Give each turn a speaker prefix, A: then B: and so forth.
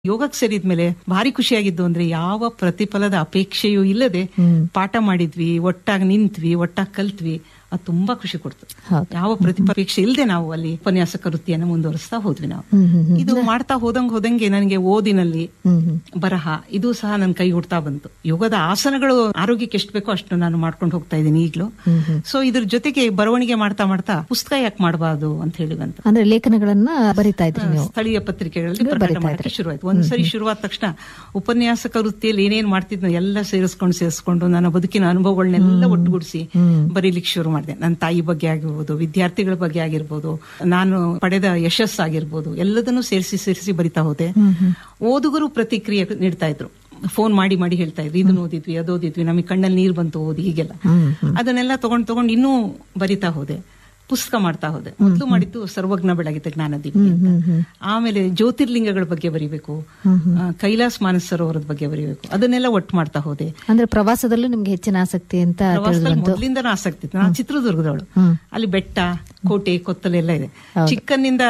A: ಯೋಗಕ್ಕೆ ಸೇರಿದ್ಮೇಲೆ ಭಾರಿ ಖುಷಿಯಾಗಿದ್ದು ಅಂದ್ರೆ ಯಾವ ಪ್ರತಿಫಲದ ಅಪೇಕ್ಷೆಯೂ ಇಲ್ಲದೆ ಪಾಠ ಮಾಡಿದ್ವಿ ಒಟ್ಟಾಗಿ ನಿಂತ್ವಿ ಒಟ್ಟಾಗಿ ಕಲ್ತ್ವಿ ಅದು ತುಂಬಾ ಖುಷಿ ಕೊಡ್ತು
B: ಹೌದು.
A: ಯಾವ ಪ್ರತಿಫಲೇಕ್ಷೆ ಇಲ್ಲದೆ ನಾವು ಅಲ್ಲಿ ಉಪನ್ಯಾಸಕ ವೃತ್ತಿಯನ್ನು ಮುಂದುವರಿಸ್ತಾ ಹೋದ್ವಿ ನಾವು
B: ಹ್ಮ್, ಹ್ಮ್, ಹ್ಮ್.
A: ಇದು ಮಾಡ್ತಾ ಹೋದಂಗ್ ಹೋದಂಗೆ ನನಗೆ ಓದಿನಲ್ಲಿ
B: ಹ್ಮ್ ಹ್ಮ್
A: ಬರಹ ಇದು ಸಹ ನನ್ನ ಕೈ ಹುಡ್ತಾ ಬಂತು ಯೋಗದ ಆಸನಗಳು ಆರೋಗ್ಯಕ್ಕೆ ಎಷ್ಟು ಬೇಕೋ ಅಷ್ಟು ನಾನು ಮಾಡ್ಕೊಂಡು ಹೋಗ್ತಾ ಇದ್ದೀನಿ ಈಗಲೂ
B: ಹ್ಮ್ ಹ್ಮ್.
A: ಸೊ ಇದ್ರ ಜೊತೆಗೆ ಬರವಣಿಗೆ ಮಾಡ್ತಾ ಮಾಡ್ತಾ ಪುಸ್ತಕ ಯಾಕೆ ಮಾಡಬಾರ್ದು ಅಂತ ಹೇಳಿ ಬಂತು
B: ಅಂದ್ರೆ ಲೇಖನಗಳನ್ನ ಬರಿತಾ ಇದ್ರಿ ನೀವು
A: ಸ್ಥಳೀಯ ಪತ್ರಿಕೆಗಳಲ್ಲಿ
B: ನೀವು
A: ಪ್ರಕಟ
B: ಬರಿತಾ
A: ಮಾಡಕ್ಕೆ
B: ಇದ್ರಿ.
A: ಶುರುವಾಯ್ತು ಒಂದ್ಸರಿ ಶುರುವಾದ ತಕ್ಷಣ ಉಪನ್ಯಾಸಕ ವೃತ್ತಿಯಲ್ಲಿ ಏನೇನ್ ಮಾಡ್ತಿದ್ನೋ ಎಲ್ಲ ಸೇರಿಸ್ಕೊಂಡು ಸೇರಿಸ್ಕೊಂಡು ನನ್ನ ಬದುಕಿನ ಅನುಭವಗಳನ್ನೆಲ್ಲ ಒಟ್ಟುಗೂಡಿಸಿ ಬರೀಲಿಕ್ಕೆ ಶುರು ಮಾಡಿದೆ ನನ್ನ ತಾಯಿ ಬಗ್ಗೆ ಆಗಿರ್ಬೋದು ವಿದ್ಯಾರ್ಥಿಗಳ ಬಗ್ಗೆ ಆಗಿರ್ಬೋದು ನಾನು ಪಡೆದ ಯಶಸ್ಸಾಗಿರ್ಬೋದು ಎಲ್ಲದನ್ನೂ ಸೇರಿಸಿ ಸೇರಿಸಿ ಬರಿತಾ ಹೋದೆ ಓದುಗರು ಪ್ರತಿಕ್ರಿಯೆ ನೀಡ್ತಾ ಇದ್ರು ಫೋನ್ ಮಾಡಿ ಮಾಡಿ ಹೇಳ್ತಾ ಇದ್ರು ಇದನ್ನ ಓದಿದ್ವಿ ಅದು ಓದಿದ್ವಿ ನಮಗೆ ಕಣ್ಣಲ್ಲಿ ನೀರು ಬಂತು ಓದಿ ಹೀಗೆಲ್ಲ ಅದನ್ನೆಲ್ಲ ತಗೊಂಡ್ ತಗೊಂಡ್ ಇನ್ನೂ ಬರಿತಾ ಹೋದೆ ಪುಸ್ತಕ ಮಾಡ್ತಾ ಹೋದೆ ಮೊದಲು ಮಾಡಿದ್ದು ಸರ್ವಜ್ಞ ಬೆಳಗಿದ ಜ್ಞಾನದೀಪ ಅಂತ. ಆಮೇಲೆ ಜ್ಯೋತಿರ್ಲಿಂಗಗಳ ಬಗ್ಗೆ ಬರಿಬೇಕು ಆ, ಕೈಲಾಸ್ ಮಾನಸ ಸರೋವರದ ಬಗ್ಗೆ ಬರಿಬೇಕು ಅದನ್ನೆಲ್ಲ ಒಟ್ಟು ಮಾಡ್ತಾ ಹೋದೆ
B: ಅಂದ್ರೆ ಪ್ರವಾಸದಲ್ಲೂ ನಿಮ್ಗೆ ಹೆಚ್ಚಿನ ಆಸಕ್ತಿ ಅಂತ ತಿಳಿದು
A: ಪ್ರವಾಸದಲ್ಲಿ
B: ಬಂತು
A: ಮೊದಲಿಂದನೂ ಆಸಕ್ತಿ ಇತ್ತು ನಾನು ಚಿತ್ರದುರ್ಗದವಳು ಅಲ್ಲಿ ಬೆಟ್ಟ ಕೋಟೆ ಕೊತ್ತಲೆಲ್ಲ ಇದೆ ಚಿಕ್ಕನ್ನಿಂದ